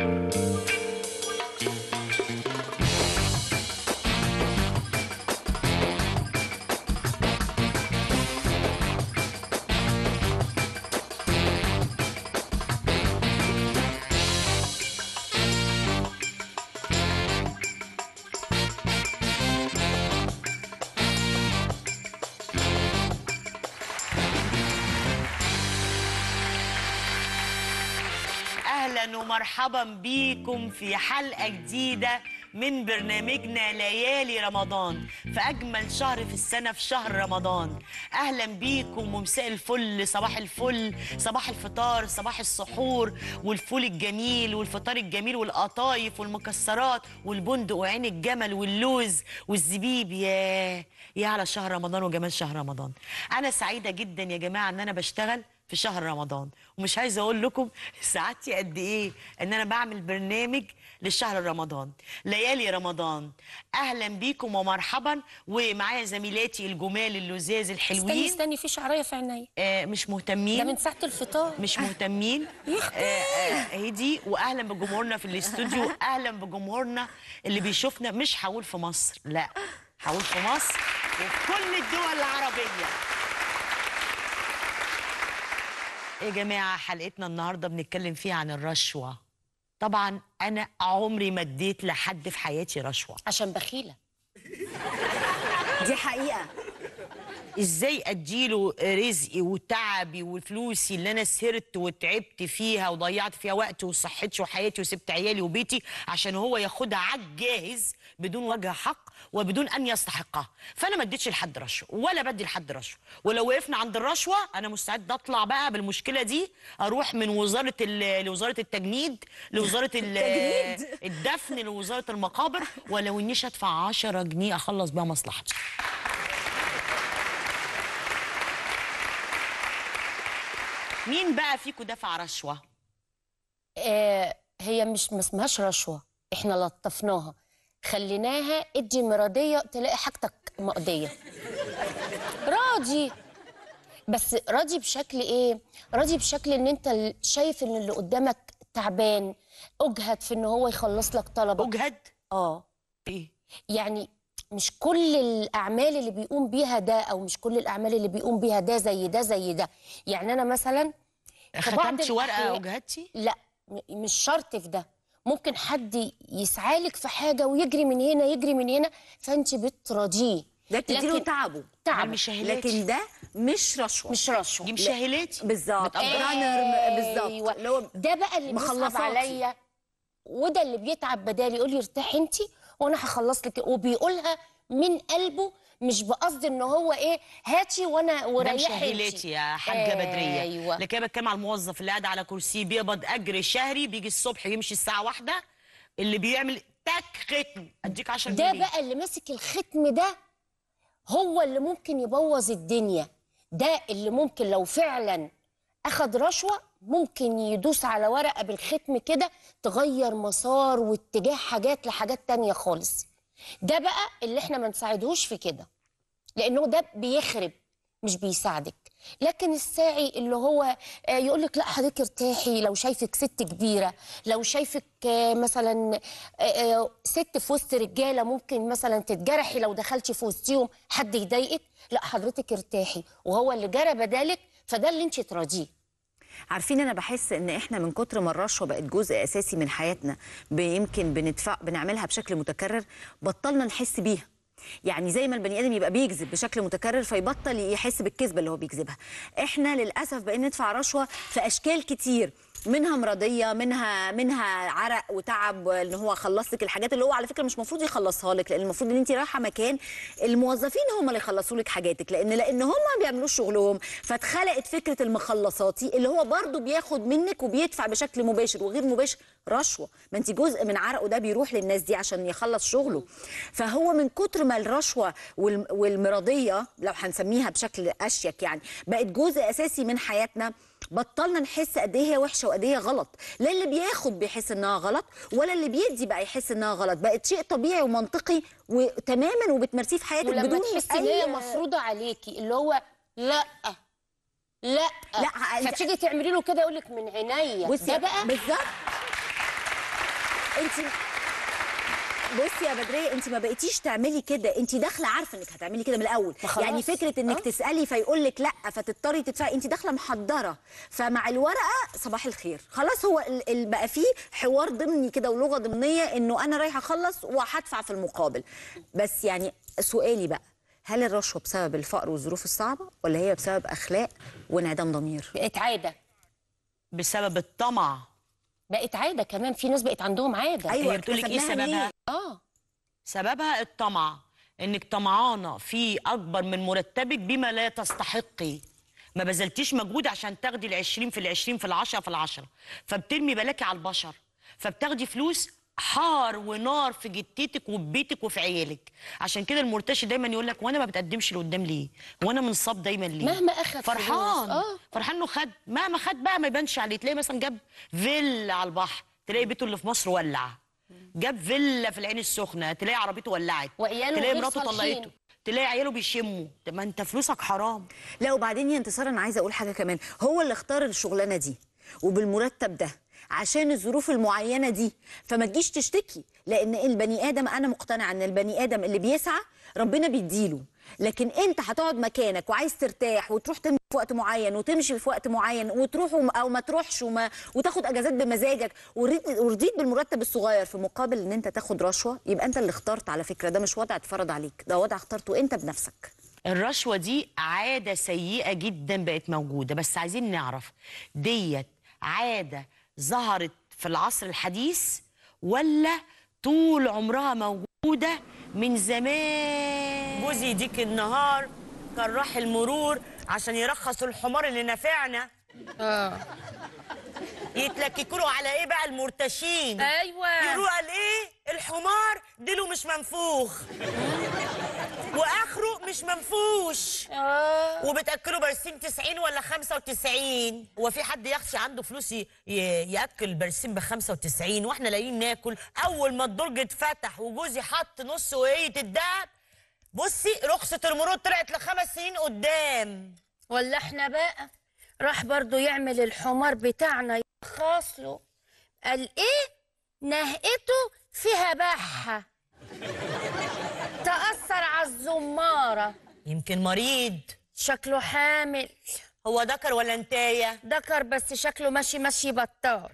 اهلا ومرحبا بيكم في حلقه جديده من برنامجنا ليالي رمضان في اجمل شهر في السنه في شهر رمضان اهلا بيكم ومساء الفل صباح الفل صباح الفطار صباح السحور والفول الجميل والفطار الجميل والقطايف والمكسرات والبندق وعين الجمل واللوز والزبيب يا يا على شهر رمضان وجمال شهر رمضان انا سعيده جدا يا جماعه ان انا بشتغل في شهر رمضان ومش عايزه اقول لكم سعادتي قد ايه ان انا بعمل برنامج للشهر رمضان ليالي رمضان اهلا بيكم ومرحبا ومعايا زميلاتي الجمال اللزاز استني الحلوين استني في شعريه في عينيا آه مش ده مهتمين من ساعه الفطار مش مهتمين آه آه هدي واهلا بجمهورنا في الاستوديو اهلا بجمهورنا اللي بيشوفنا مش هقول في مصر لا هقول في مصر وفي كل الدول العربيه يا جماعه حلقتنا النهارده بنتكلم فيها عن الرشوه طبعا انا عمري ما اديت لحد في حياتي رشوه عشان بخيله دي حقيقة ازاي اديله رزقي وتعبي وفلوسي اللي انا سهرت وتعبت فيها وضيعت فيها وقتي وصحتي وحياتي وسبت عيالي وبيتي عشان هو ياخدها على الجاهز بدون وجه حق وبدون ان يستحقها فانا ما اديتش لحد رشوه ولا بدي لحد رشوه ولو وقفنا عند الرشوه انا مستعد اطلع بقى بالمشكله دي اروح من وزاره ال- لوزاره التجنيد لوزاره ال- التجنيد؟ الدفن لوزاره المقابر ولو انيش ادفع 10 جنيه اخلص بيها مصلحتي مين بقى فيكم دفع رشوه آه هي مش ما اسمهاش رشوه احنا لطفناها خليناها ادي مرضيه تلاقي حاجتك مقضيه راضي بس راضي بشكل ايه راضي بشكل ان انت ال- شايف ان اللي قدامك تعبان اجهد في ان هو يخلص لك طلبك اجهد اه ايه يعني مش كل الأعمال اللي بيقوم بيها ده أو مش كل الأعمال اللي بيقوم بيها ده زي ده زي ده يعني أنا مثلا في بعض ختمتش ورقه الأحيان- اجهدتي لا م- مش شرط في ده ممكن حد يسعالك في حاجة ويجري من هنا يجري من هنا فأنت بتراضيه ده بتديله لكن تعبه تعب مش شهلاتي لكن ده مش رشوة مش رشوة دي مش شهلاتي بالظبط بتقدر- رانر بالظبط أيوة. اللي هو ده بقى اللي بيصعب مخلصاتي. عليا وده اللي بيتعب بدالي يقول لي ارتاحي انت وانا هخلص لك وبيقولها من قلبه مش بقصد ان هو ايه هاتي وانا ده وريحي مش انت. شهلاتي يا حاجه بدريه ايوه لكن انا بتكلم على الموظف اللي قاعد على كرسي بيقبض اجر شهري بيجي الصبح يمشي الساعه واحدة اللي بيعمل تك ختم اديك 10 ده جنيه بقى اللي ماسك الختم ده هو اللي ممكن يبوظ الدنيا ده اللي ممكن لو فعلا اخد رشوة ممكن يدوس على ورقة بالختم كده تغير مسار واتجاه حاجات لحاجات تانية خالص ده بقى اللي احنا ما نساعدهوش في كده لانه ده بيخرب مش بيساعدك لكن الساعي اللي هو آه، يقول لك لا حضرتك ارتاحي لو شايفك ست كبيره لو شايفك آه، مثلا آه، آه، ست في وسط رجاله ممكن مثلا تتجرحي لو دخلتي في وسطيهم حد يضايقك لا حضرتك ارتاحي وهو اللي جرى بدالك فده اللي انت تراضيه عارفين انا بحس ان احنا من كتر ما الرشوه بقت جزء اساسي من حياتنا ب- يمكن بندفع بنعملها بشكل متكرر بطلنا نحس بيها يعني زي ما البني ادم يبقى بيكذب بشكل متكرر فيبطل يحس بالكذبه اللي هو بيكذبها احنا للاسف بقينا ندفع رشوه في اشكال كتير منها مرضيه منها منها عرق وتعب ان هو خلص لك الحاجات اللي هو على فكره مش المفروض يخلصها لك لان المفروض ان انت رايحه مكان الموظفين هم اللي يخلصوا لك حاجاتك لان لان هم ما بيعملوش شغلهم فاتخلقت فكره المخلصاتي اللي هو برضو بياخد منك وبيدفع بشكل مباشر وغير مباشر رشوه ما انت جزء من عرقه ده بيروح للناس دي عشان يخلص شغله فهو من كتر ما الرشوه والم- والمرضيه لو هنسميها بشكل اشيك يعني بقت جزء اساسي من حياتنا بطلنا نحس قد ايه هي وحشه وقد ايه هي غلط لا اللي بياخد بيحس انها غلط ولا اللي بيدي بقى يحس انها غلط بقت شيء طبيعي ومنطقي وتماما وبتمارسيه في حياتك ولما بدون تحسي ان هي مفروضه عليكي اللي هو لا لا لا، أنت- فتيجي تعملي له كده يقول لك من عينيا بصي ده بقى بالظبط انت بصي يا بدريه انت ما بقيتيش تعملي كده انت داخله عارفه انك هتعملي كده من الاول ما خلاص. يعني فكره انك آه. تسالي فيقول لك لا فتضطري تدفعي انت داخله محضره فمع الورقه صباح الخير خلاص هو ال- ال- بقى فيه حوار ضمني كده ولغه ضمنيه انه انا رايحه اخلص وهدفع في المقابل بس يعني سؤالي بقى هل الرشوه بسبب الفقر والظروف الصعبه ولا هي بسبب اخلاق وانعدام ضمير بقت عاده بسبب الطمع بقت عاده كمان في ناس بقت عندهم عاده أيوة. هي بتقول لك ايه اكتسبناها سببها منين؟ اه سببها الطمع انك طمعانه في اكبر من مرتبك بما لا تستحقي ما بذلتيش مجهود عشان تاخدي العشرين في العشرين في العشرة في العشرة فبترمي بلاكي على البشر فبتاخدي فلوس حار ونار في جتتك وفي بيتك وفي عيالك عشان كده المرتشي دايما يقول لك وانا ما بتقدمش لقدام ليه وانا منصاب دايما ليه مهما أخد فرحان فلوس، آه. فرحان انه خد مهما خد بقى ما يبانش عليه تلاقي مثلا جاب فيلا على البحر تلاقي بيته اللي في مصر ولع جاب فيلا في العين السخنه تلاقي عربيته ولعت وعياله تلاقي غير مراته صالحين. طلقته تلاقي عياله بيشموا طب ما انت فلوسك حرام لا وبعدين يا انتصار انا عايزه اقول حاجه كمان هو اللي اختار الشغلانه دي وبالمرتب ده عشان الظروف المعينه دي فما تجيش تشتكي لان البني ادم انا مقتنعه ان البني ادم اللي بيسعى ربنا بيديله لكن انت هتقعد مكانك وعايز ترتاح وتروح تمشي في وقت معين وتمشي في وقت معين وتروح وما- او ما تروحش وما وتاخد اجازات بمزاجك ورضيت ورضيت بالمرتب الصغير في مقابل ان انت تاخد رشوه يبقى انت اللي اخترت على فكره ده مش وضع اتفرض عليك ده وضع اخترته انت بنفسك الرشوة دي عادة سيئة جدا بقت موجودة بس عايزين نعرف ديت عادة ظهرت في العصر الحديث ولا طول عمرها موجودة من زمان جوزي يديك النهار كان راح المرور عشان يرخص الحمار اللي نافعنا اه يتلككوا له على ايه بقى المرتشين ايوه يروح قال ايه الحمار ديله مش منفوخ واخره مش منفوش اه وبتاكلوا برسيم 90 ولا 95 هو في حد يخشى عنده فلوس ي- ي- ياكل برسيم ب 95 واحنا لاقيين ناكل اول ما الدرج اتفتح وجوزي حط نص وهيه الدهب بصي رخصه المرور طلعت لخمس سنين قدام ولا احنا بقى راح برضو يعمل الحمار بتاعنا يرخص له قال ايه نهقته فيها بحة تأثر على الزمارة يمكن مريض شكله حامل هو ذكر ولا انتايه ذكر بس شكله ماشي ماشي بطال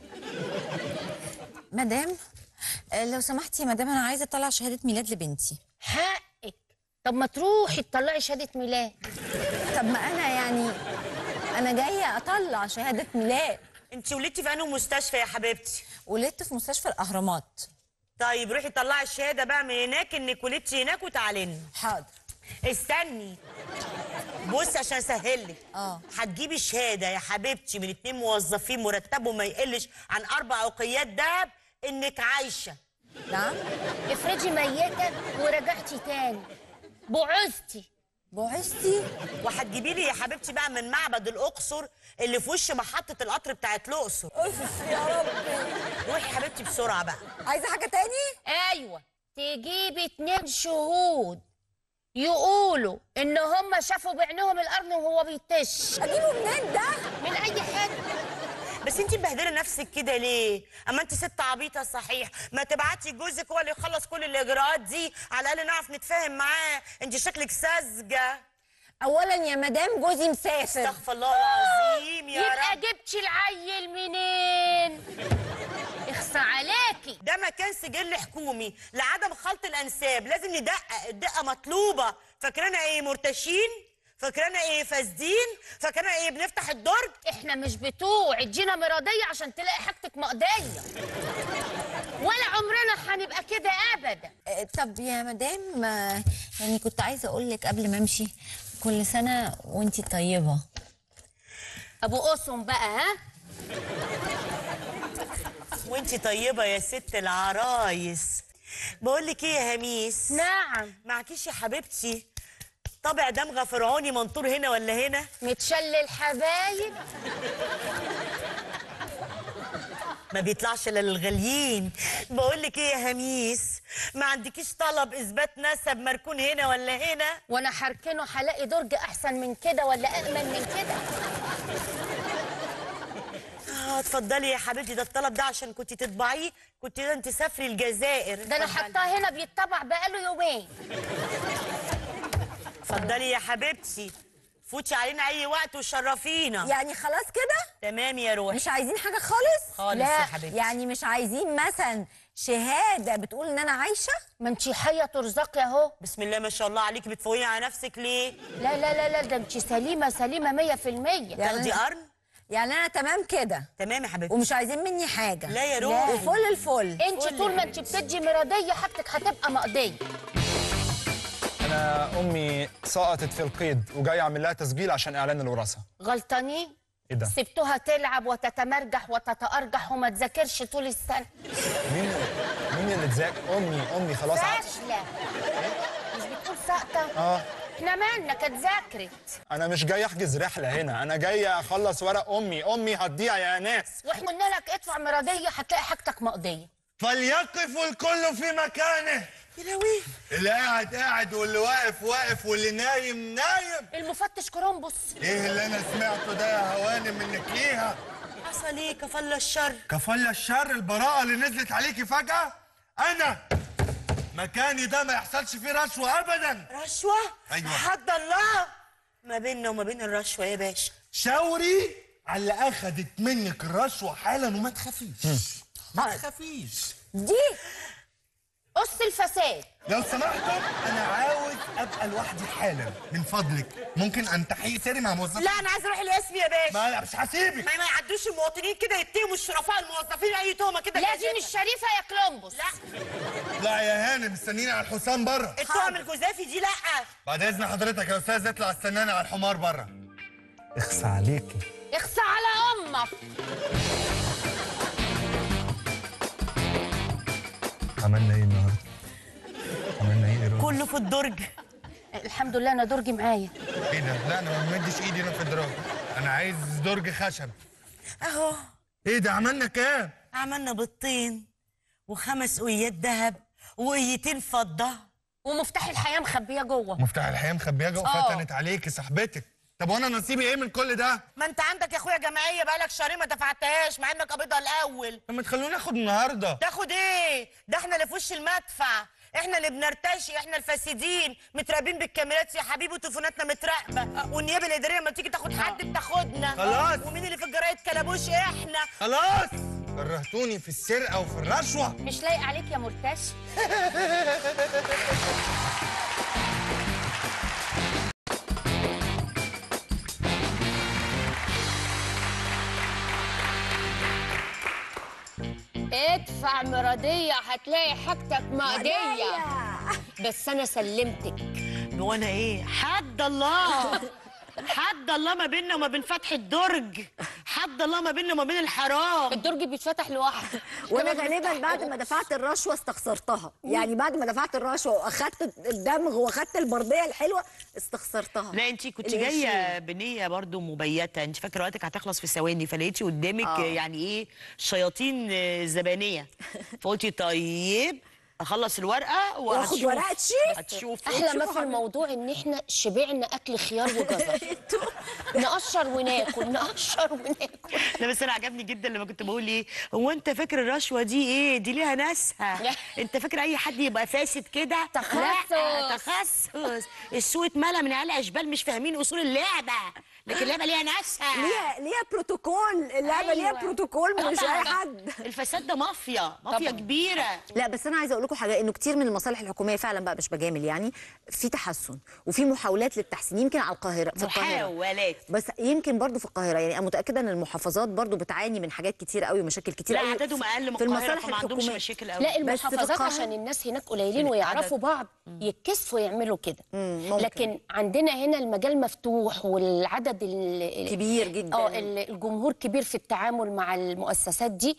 مدام آه، لو سمحتي يا مدام انا عايزه اطلع شهاده ميلاد لبنتي حقك طب ما تروحي تطلعي شهادة ميلاد طب ما انا يعني انا جايه اطلع شهاده ميلاد انت ولدتي في انهي مستشفى يا حبيبتي ولدت في مستشفى الاهرامات طيب روحي طلعي الشهاده بقى من هناك انك ولدتي هناك وتعالي لنا حاضر استني بصي عشان اسهلك اه. هتجيبي شهاده يا حبيبتي من اتنين موظفين مرتبهم ما يقلش عن اربع عقيات دهب انك عايشه نعم افرضي ميتة ورجعتي تاني بعثتي بعثتي وهتجيبي لي يا حبيبتي بقى من معبد الاقصر اللي في وش محطه القطر بتاعت الاقصر اوف يا ربي روحي يا حبيبتي بسرعه بقى عايزه حاجه تاني ايوه تجيبي اتنين شهود يقولوا ان هم شافوا بعينهم الارض وهو بيطش اجيبه منين ده من اي حته بس انت مبهدله نفسك كده ليه اما انت ست عبيطه صحيح ما تبعتي جوزك هو اللي يخلص كل الاجراءات دي على الاقل نعرف نتفاهم معاه انت شكلك ساذجه اولا يا مدام جوزي مسافر استغفر الله العظيم يا يبقى رب جبتي العيل منين اخصى عليكي ده مكان سجل حكومي لعدم خلط الانساب لازم ندقق الدقه مطلوبه فاكرانا ايه مرتشين فاكرانا ايه فاسدين فاكرانا ايه بنفتح الدرج احنا مش بتوع ادينا مرضيه عشان تلاقي حاجتك مقضيه ولا عمرنا هنبقى كده ابدا آه، طب يا مدام آه، يعني كنت عايزه اقول لك قبل ما امشي كل سنه وانتي طيبه ابو قسم بقى ها وانتي طيبه يا ست العرايس بقول لك ايه يا هميس نعم معكيش يا حبيبتي طابع دمغه فرعوني منطور هنا ولا هنا متشل الحبايب ما بيطلعش الا للغاليين بقول لك ايه يا هميس ما عندكيش طلب اثبات نسب مركون هنا ولا هنا وانا حركنه هلاقي درج احسن من كده ولا امن من كده اه اتفضلي يا حبيبتي ده الطلب ده عشان كنت تطبعيه كنت لازم تسافري الجزائر ده انا اتفضلي. حطاه هنا بيتطبع بقاله يومين اتفضلي يا حبيبتي فوتي علينا اي وقت وشرفينا يعني خلاص كده تمام يا روحي مش عايزين حاجه خالص خالص لا يا حبيبتي. يعني مش عايزين مثلا شهاده بتقول ان انا عايشه ما انتي حيه ترزقي اهو بسم الله ما شاء الله عليكي بتفوقي على نفسك ليه لا لا لا لا ده انتي سليمه سليمه 100% تاخدي أنا- قرن يعني انا تمام كده تمام يا حبيبتي ومش عايزين مني حاجه لا يا روحي. وفل الفل انتي طول ما انتي بتدي مرضيه حاجتك هتبقى مقضيه انا امي سقطت في القيد وجاي اعمل لها تسجيل عشان اعلان الوراثه غلطانين ايه ده سبتوها تلعب وتتمرجح وتتأرجح وما تذاكرش طول السنه مين مين اللي تذاكر امي امي خلاص ع- فاشله مش بتقول ساقطه اه احنا مالنا كانت ذاكرت انا مش جاي احجز رحله هنا انا جاي اخلص ورق امي امي هتضيع يا ناس واحنا قلنا لك ادفع مرضيه هتلاقي حاجتك مقضيه فليقف الكل في مكانه يا لهوي اللي قاعد قاعد واللي واقف واقف واللي نايم نايم المفتش كولومبوس ايه اللي انا سمعته ده يا هوانم منك ليها حصل ايه كفل الشر كفل الشر البراءة اللي نزلت عليكي فجأة انا مكاني ده ما يحصلش فيه رشوة ابدا رشوه أيوة. حد الله ما بيننا وما بين الرشوه يا باشا شاوري على اللي اخدت منك الرشوة حالا وما تخافيش ما تخافيش دي قص الفساد لو سمحتم انا عاوز ابقى لوحدي حالا من فضلك ممكن انتحي سري مع موظف لا انا عايز اروح الاسم يا باشا ما لا مش هسيبك ما ما يعدوش المواطنين كده يتهموا الشرفاء الموظفين اي تهمه كده لا دي كاذبة. مش شريفه يا كولومبوس لا لا يا هانم مستنيني على الحسام بره التهم الجزافي دي لا بعد اذن حضرتك يا استاذ اطلع استناني على الحمار بره اخصى عليكي اخصى على امك عملنا ايه النهارده عملنا ايه يا روحي؟ كله في الدرج الحمد لله انا درجي معايا ايه ده لا انا ما بمدش ايدي انا في الدراج انا عايز درج خشب اهو ايه ده عملنا كام عملنا بالطين وخمس قويات ذهب وقويتين فضه ومفتاح الحياه مخبيه جوه مفتاح الحياه مخبيه جوه آه. فتنت عليكي صاحبتك طب وانا نصيبي ايه من كل ده ما انت عندك يا اخويا جمعيه بقالك شهرين ما دفعتهاش مع انك قبضها الاول طب ما تخلوني اخد النهارده تاخد ايه ده احنا اللي في وش المدفع احنا اللي بنرتشي احنا الفاسدين متراقبين بالكاميرات يا حبيبي وتليفوناتنا متراقبه والنيابه الاداريه لما تيجي تاخد حد بتاخدنا خلاص. ومين اللي في الجرايد كلبوش احنا خلاص كرهتوني في السرقه وفي الرشوه مش لايق عليك يا مرتشي ادفع مرضية هتلاقي حاجتك مقضية بس أنا سلمتك وانا ايه حد الله حد الله ما بيننا وما بين فتح الدرج حد الله ما بيننا وما بين الحرام الدرج بيتفتح لوحده وانا غالبا بعد ما دفعت الرشوه استخسرتها يعني بعد ما دفعت الرشوه واخدت الدمغ واخدت البرديه الحلوه استخسرتها لا انت كنت القرشين. جايه بنيه برضو مبيته انت فاكره وقتك هتخلص في ثواني فلقيتي قدامك آه. يعني ايه شياطين آه، زبانيه فقلتي طيب اخلص الورقه واخد وهتشوف ورقة شيك. هتشوف احلى ما في الموضوع ان احنا شبعنا اكل خيار وجزر نقشر وناكل نقشر وناكل لا بس انا عجبني جدا لما كنت بقول ايه هو انت فاكر الرشوه دي ايه دي ليها ناسها انت فاكر اي حد يبقى فاسد كده تخصص. لا تخصص السوق اتملى من عيال اشبال مش فاهمين اصول اللعبه لكن اللعبه ليها ناسها ليها ليها بروتوكول اللعبه ليها أيوة. بروتوكول مش طبعاً. اي حد الفساد ده مافيا مافيا طبعاً. كبيره لا بس انا عايزه اقول لكم حاجه انه كتير من المصالح الحكوميه فعلا بقى مش بجامل يعني في تحسن وفي محاولات للتحسين يمكن على القاهره في القاهره محاولات بس يمكن برضو في القاهره يعني انا متاكده ان المحافظات برضو بتعاني من حاجات كتير قوي ومشاكل كتير لا قوي عددهم في- اقل من في القاهره المصالح فما عندهمش الحكوميه مشاكل قوي لا بس في المحافظات القاهرة- عشان الناس هناك قليلين ويعرفوا بعض يتكسفوا يعملوا كده ممكن. لكن عندنا هنا المجال مفتوح والعدد ال- كبير جدا. اه ال- الجمهور كبير في التعامل مع المؤسسات دي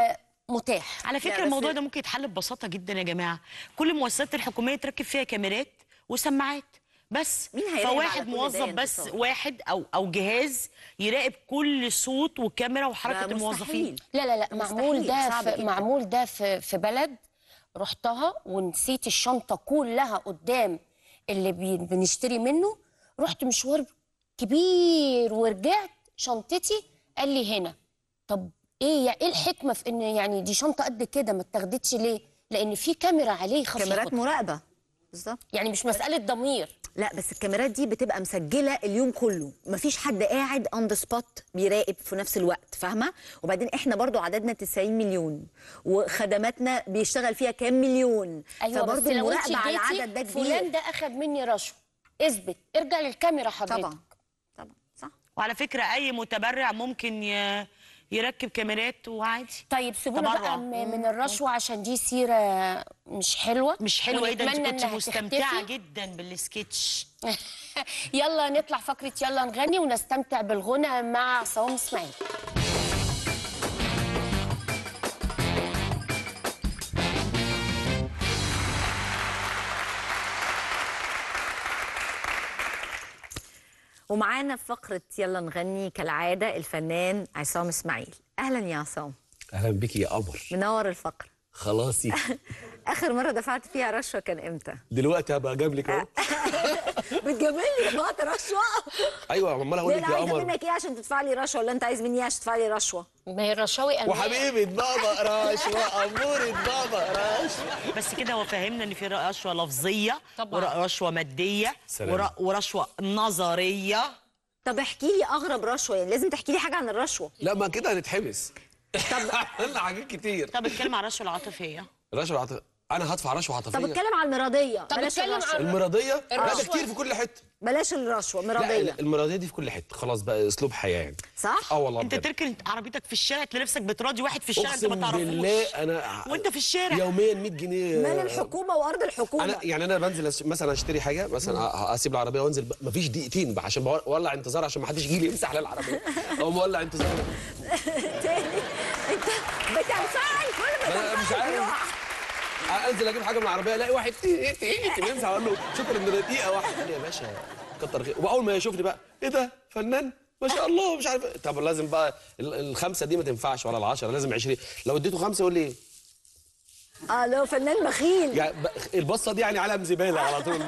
فمتاح على لا، فكره بس- الموضوع ده ممكن يتحل ببساطه جدا يا جماعه كل المؤسسات الحكوميه تركب فيها كاميرات وسماعات بس مين هيراقب على فواحد كل ده موظف يا بس انتصار؟ واحد او او جهاز يراقب كل صوت وكاميرا وحركه ده الموظفين مستحيل. لا لا لا مستحيل، معمول ده صعب في جدا. معمول ده في في بلد رحتها ونسيت الشنطه كلها قدام اللي بي- بنشتري منه رحت مشوار كبير ورجعت شنطتي قال لي هنا طب ايه يع- ايه الحكمه في ان يعني دي شنطه قد كده ما اتاخدتش ليه لان في كاميرا عليه خاف كاميرات ياخدها. مراقبه بالظبط يعني مش مساله ضمير لا بس الكاميرات دي بتبقى مسجله اليوم كله مفيش حد قاعد اون ذا سبوت بيراقب في نفس الوقت فاهمه وبعدين احنا برضو عددنا 90 مليون وخدماتنا بيشتغل فيها كام مليون ايوه بس فبرضو لو انت المراقبه على جيتي العدد ده فلان كبير ده اخد مني رشوه اثبت ارجع للكاميرا حضرتك طبعا طبعا صح وعلى فكره اي متبرع ممكن ي... يركب كاميرات وعادي طيب سيبونا تبرع. بقى م- من الرشوه عشان دي سيره مش حلوه مش حلوه ايه ده انت ونتمنى كنت إنها مستمتعه تختفي. جدا بالسكتش يلا نطلع فقره يلا نغني ونستمتع بالغنى مع عصام اسماعيل ومعانا في فقره يلا نغني كالعاده الفنان عصام اسماعيل اهلا يا عصام اهلا بيكي يا قمر منور الفقره خلاصي اخر مره دفعت فيها رشوه كان امتى دلوقتي هبقى جاب لك اهو بتجاملني دفعت رشوه ايوه عمال اقول ليه لك انا يا عايزه قمر منك ايه عشان تدفع لي رشوه ولا انت عايز مني ايه عشان تدفع لي رشوه ما هي الرشاوي أنواع. وحبيبه بابا رشوه اموره بابا رشوه بس كده هو فهمنا ان في رشوه لفظيه طبعاً. ورشوه ماديه سلام. ور- ورشوه نظريه طب احكي لي اغرب رشوه يعني لازم تحكي لي حاجه عن الرشوه لا ما كده هنتحبس طب عملنا حاجات كتير طب اتكلم عن الرشوه العاطفيه رشوه عاطفيه انا هدفع رشوه طب عاطفيه اتكلم عن المرضيه طب بلاش اتكلم الرشوه عن المرضيه لا ده الرشوة. كتير في كل حته بلاش الرشوه لا مرضيه المرضيه دي في كل حته خلاص بقى اسلوب حياه يعني صح اه والله انت بجد. تركن عربيتك في الشارع تلاقي نفسك بتراضي واحد في الشارع انت ما اقسم تعرفوش بالله انا وانت في الشارع يوميا 100 جنيه مال الحكومه وارض الحكومه انا يعني انا بنزل أش- مثلا اشتري حاجه مثلا أ- اسيب العربيه وانزل ب- مفيش دقيقتين بقى عشان بولع انتظار عشان ما حدش يجي لي يمسح لي العربيه او مولع انتظار تاني انت بتنفعل كل ما أنا مش تنفعل عارف. يقع. انزل اجيب حاجه من العربيه الاقي واحد تي تي تي يمسح اقول له شكرا ان دقيقه واحده قال لي يا باشا كتر خير واول ما يشوفني بقى ايه ده فنان ما شاء الله مش عارف إيه. طب لازم بقى ال- الخمسه دي ما تنفعش ولا العشره لازم 20 لو اديته خمسه يقول لي ايه اه لو فنان بخيل يعني ب- البصه دي يعني علم زباله على طول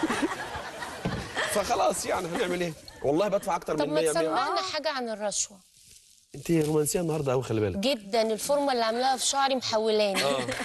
فخلاص يعني هنعمل ايه والله بدفع اكتر طب من ما 100 100 تسمعنا حاجه عن الرشوه انت رومانسيه النهارده قوي خلي بالك جدا الفورمه اللي عاملاها في شعري محولاني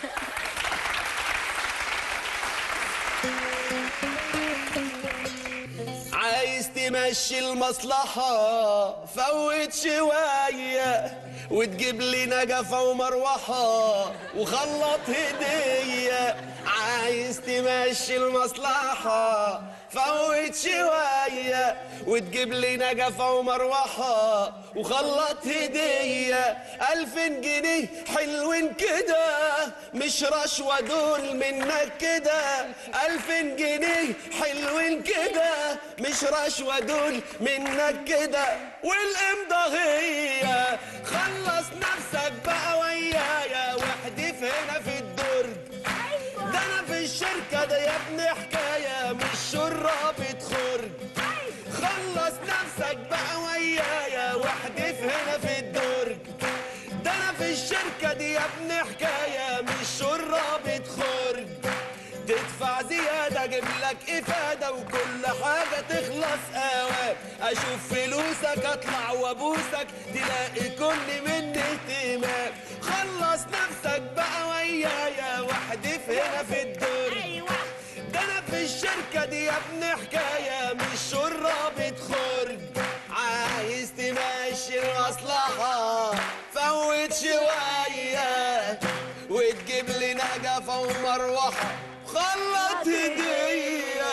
عايز تمشي المصلحة فوت شوية وتجيب لي نجفة ومروحة وخلط هدية عايز تمشي المصلحة فوت شوية وتجيب لي نجفة ومروحة وخلط هدية ألفين جنيه حلوين كده مش رشوة دول منك كده ألفين جنيه حلوين كده مش رشوة دول منك كده والإمضة هي خلص نفسك بقى ويايا واحدف هنا في الدرج ده أنا في الشركة ده يا ابني حكاية مش شرابة خرج خلص نفسك بقى ويايا واحدف هنا في الدرج ده انا في الشركة دي يا ابني حكاية مش شرابة خرج تدفع زيادة اجيب لك افادة وكل حاجة تخلص اوام اشوف فلوسك اطلع وابوسك تلاقي كل مني اهتمام خلص نفسك بقى ويايا واحدف هنا في الدرج ده انا في الشركة دي يا ابني حكاية مش شرابة خرج عايز تمشي المصلحة فوت شوية وتجيب لي نجفة ومروحة خلط هدية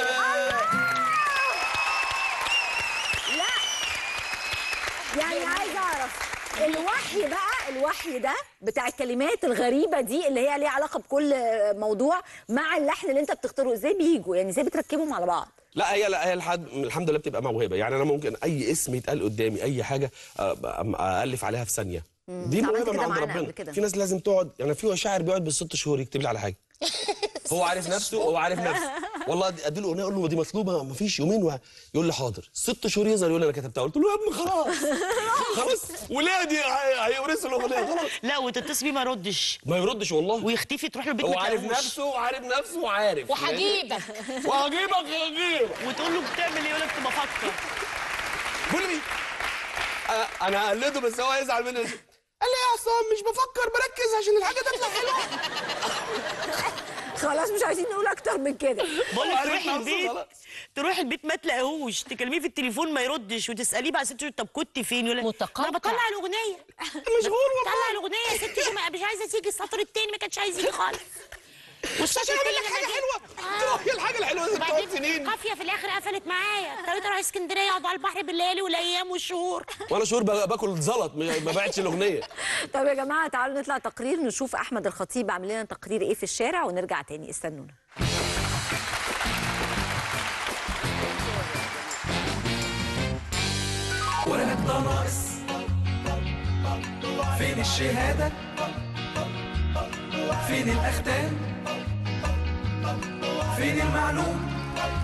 يعني عايزه اعرف الوحي بقى الوحي ده بتاع الكلمات الغريبه دي اللي هي ليها علاقه بكل موضوع مع اللحن اللي انت بتختاره ازاي بيجوا يعني ازاي بتركبهم على بعض لا هي لا هي الحد الحمد لله بتبقى موهبه يعني انا ممكن اي اسم يتقال قدامي اي حاجه أ- أ- الف عليها في ثانيه دي أنت عملت موهبه من كده عند معانا قبل ربنا كده. في ناس لازم تقعد يعني في شاعر بيقعد بالست شهور يكتب لي على حاجه هو عارف نفسه هو عارف نفسه والله ادي له اغنيه اقول له دي مطلوبه ما فيش يومين و... يقول لي حاضر ست شهور يظهر يقول لي انا كتبتها قلت له يا ابني خلاص خلاص ولادي هي- هيورثوا الاغنيه خلاص لا وتتصل بيه ما يردش ما يردش والله ويختفي تروح له البيت هو ما عارف تلاقوش. نفسه وعارف نفسه وعارف وهجيبك وهجيبك هجيبك وتقول له بتعمل ايه يقول لك بفكر بقول لي آه، انا هقلده بس هو يزعل مني قال لي يا عصام مش بفكر بركز عشان الحاجه تطلع حلوه خلاص مش عايزين نقول اكتر من كده بقول لك عارف تروحي نفسه البيت خلاص. تروحي البيت ما تلاقيهوش تكلميه في التليفون ما يردش وتساليه بقى ست طب كنت فين يقول لك متقاطع. انا بطلع الاغنيه مشغول والله بطلع الاغنيه يا ستي شو ما- مش عايزه تيجي السطر التاني ما كانش عايز يجي خالص والسطر عشان اعمل التاني لك حاجه لما جه- حلوه تروحي الحاجه الحلوه دي بتقعد سنين القافيه في الاخر قفلت معايا اضطريت اروح اسكندريه اقعد على البحر بالليالي والايام والشهور وانا شهور ب- باكل زلط ما ما بعتش الاغنيه طب يا جماعه تعالوا نطلع تقرير نشوف احمد الخطيب عامل لنا تقرير ايه في الشارع ونرجع تاني استنونا ورقك ده ناقص فين الشهادة فين الأختام فين المعلوم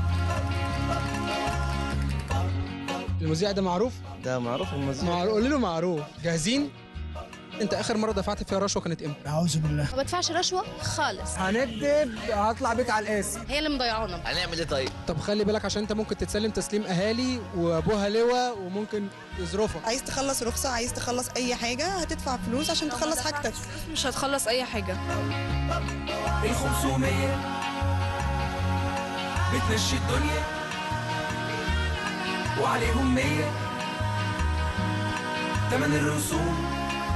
المذيع ده معروف ده معروف المذيع معروف قول له معروف جاهزين انت اخر مره دفعت فيها رشوه كانت امتى اعوذ بالله ما بدفعش رشوة خالص هنكدب هطلع بيك على القاسم هي اللي مضيعانا هنعمل ايه طيب طب خلي بالك عشان انت ممكن تتسلم تسليم اهالي وابوها لواء وممكن يظرفك عايز تخلص رخصة عايز تخلص أي حاجة هتدفع فلوس عشان تخلص حاجتك مش هتخلص أي حاجة الخمسمية بتمشي الدنيا وعليهم مية تمن الرسوم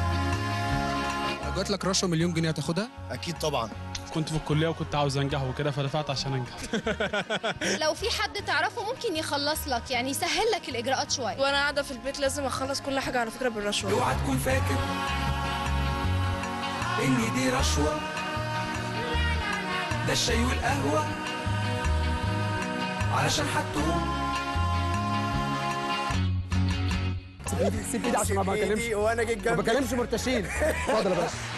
لو جات لك رشوه مليون جنيه هتاخدها اكيد طبعا كنت في الكليه وكنت عاوز انجح وكده فدفعت عشان انجح لو في حد تعرفه ممكن يخلص لك يعني يسهل لك الإجراءات شوية وأنا قاعدة في البيت لازم أخلص كل حاجة على فكرة بالرشوة اوعى تكون فاكر ان دي رشوة ده الشاي والقهوة علشان هتقوم سيب ايدي عشان ما بكلمش وانا جيت ما جنبي بكلمش مرتشين اتفضل يا باشا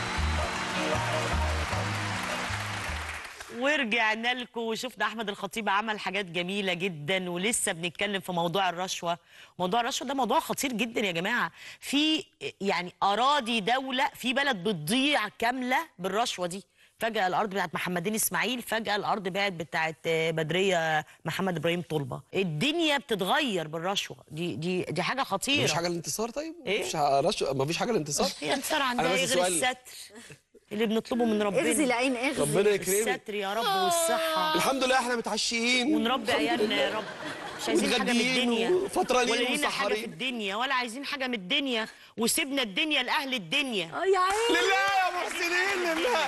ورجعنا لكم وشفنا احمد الخطيب عمل حاجات جميله جدا ولسه بنتكلم في موضوع الرشوه موضوع الرشوه ده موضوع خطير جدا يا جماعه في يعني اراضي دوله في بلد بتضيع كامله بالرشوه دي فجأة الأرض بتاعت محمدين إسماعيل فجأة الأرض بقت بتاعت بدرية محمد إبراهيم طلبة الدنيا بتتغير بالرشوة دي دي دي حاجة خطيرة مفيش حاجه الانتصار طيب إيه؟ مفيش حاجة رشوه مفيش حاجه الانتصار هي انتصار أنا عندها بس إيه غير سؤال. الستر اللي بنطلبه من ربنا اغزي العين اغزي ربنا يكرمك الستر يا رب والصحة الحمد لله احنا متعشيين ونربي عيالنا يا رب مش عايزين حاجه من متغديين الدنيا وفطرانين ولا لينا حاجه في ومسحرين. الدنيا ولا عايزين حاجه من الدنيا وسيبنا الدنيا لاهل الدنيا اه يا عيني لله يا محسنين لله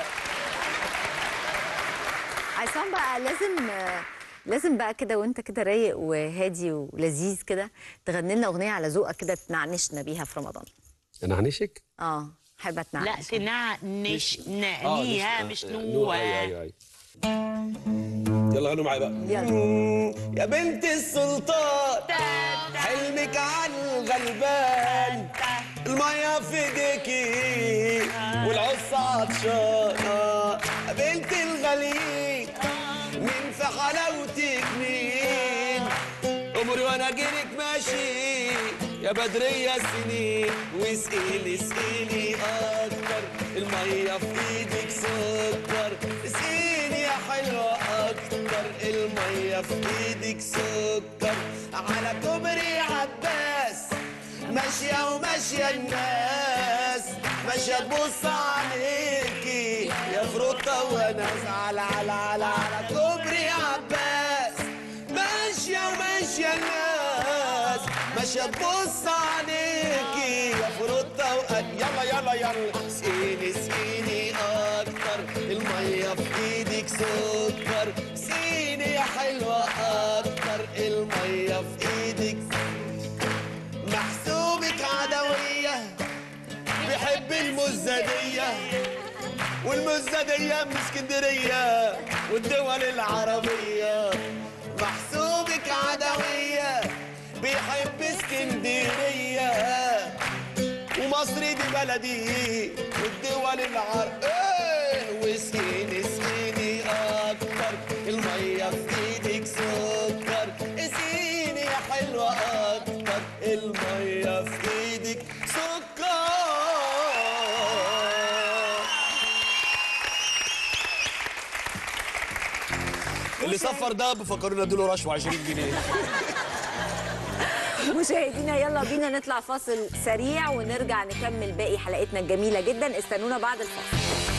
عصام بقى لازم لازم بقى كده وانت كده رايق وهادي ولذيذ كده تغني لنا اغنيه على ذوقك كده تنعنشنا بيها في رمضان انا هنشك اه حابه لا تنعنش تنعنش آه، نقنيها نش- مش آه، نوع ايوه ايوه ايوه يلا غنوا معايا بقى يلا يا بنت السلطان حلمك عن الغلبان المية في ايديكي والعص عطشانة يا بنت الغليل مين في حلاوتك مين عمري وانا جيلك ماشي يا بدرية سنين واسقيلي اسقيلي اكتر المية في ايدك سكر اسقيني يا حلوة اكتر المية في ايدك سكر على كوبري عباس ماشية وماشية الناس ماشية تبص عليكي يا فروتة وانا على على على على كوبري عباس ماشية وماشية الناس ماشية تبص عليكي يا فروتة وأن يلا يلا يلا سقيني سقيني أكتر المية في إيدك سكر سقيني يا حلوة أكتر المية في إيدك محسوبك عدوية بحب المزدية والمزدية من اسكندرية والدول العربية محسوبك عدوية بيحب اسكندرية ومصر دي بلدي والدول العربية واسقيني اسقيني أكتر المية في إيدك سكر اسقيني يا حلوة أكتر المية في إيدك سكر اللي صفر ده بفكروا ادوا له رشوه 20 جنيه مشاهدينا يلا بينا نطلع فاصل سريع ونرجع نكمل باقي حلقتنا الجميله جدا استنونا بعد الفاصل